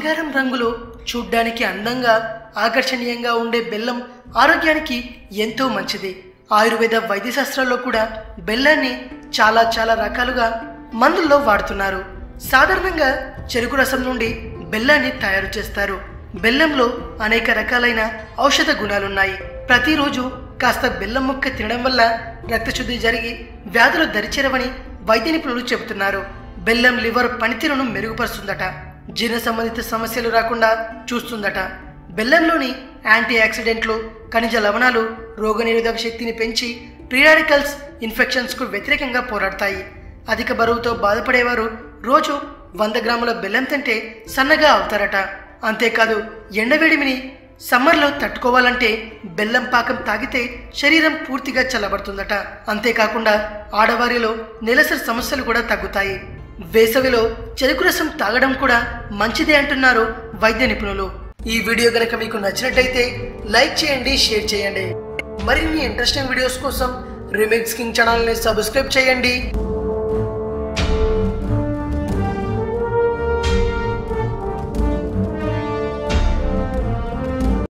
బంగారం రంగులో చూడ్డానికి అందంగా ఆకర్షణీయంగా ఉండే బెల్లం ఆరోగ్యానికి ఎంతో మంచిది ఆయుర్వేద వైద్య శాస్త్రాల్లో కూడా బెల్లాన్ని చాలా చాలా రకాలుగా మందుల్లో వాడుతున్నారు సాధారణంగా చెరుకు రసం నుండి బెల్లాన్ని తయారు చేస్తారు బెల్లంలో అనేక రకాలైన ఔషధ గుణాలున్నాయి ప్రతిరోజు కాస్త బెల్లం ముక్క తినడం వల్ల రక్తశుద్ధి జరిగి వ్యాధులు దరిచేరవని వైద్య నిపుణులు చెబుతున్నారు బెల్లం లివర్ పనితీరును మెరుగుపరుస్తుందట జీర్ణ సంబంధిత సమస్యలు రాకుండా చూస్తుందట బెల్లంలోని యాంటీ ఆక్సిడెంట్లు ఖనిజ లవణాలు రోగనిరోధక శక్తిని పెంచి ప్రీరాడికల్స్ ఇన్ఫెక్షన్స్కు వ్యతిరేకంగా పోరాడతాయి అధిక బరువుతో బాధపడేవారు రోజు వంద గ్రాముల బెల్లం తింటే సన్నగా అవుతారట అంతేకాదు ఎండవేడిమిని సమ్మర్లో తట్టుకోవాలంటే బెల్లం పాకం తాగితే శరీరం పూర్తిగా చల్లబడుతుందట అంతేకాకుండా ఆడవారిలో నెలసరి సమస్యలు కూడా తగ్గుతాయి వేసవిలో చెరుకు రసం తాగడం కూడా మంచిదే అంటున్నారు వైద్య నిపుణులు ఈ వీడియో గనక మీకు నచ్చినట్లయితే లైక్ చేయండి షేర్ చేయండి మరిన్ని ఇంట్రెస్టింగ్ వీడియోస్ కోసం రిమిక్స్ కింగ్ ఛానల్ని సబ్స్క్రైబ్ చేయండి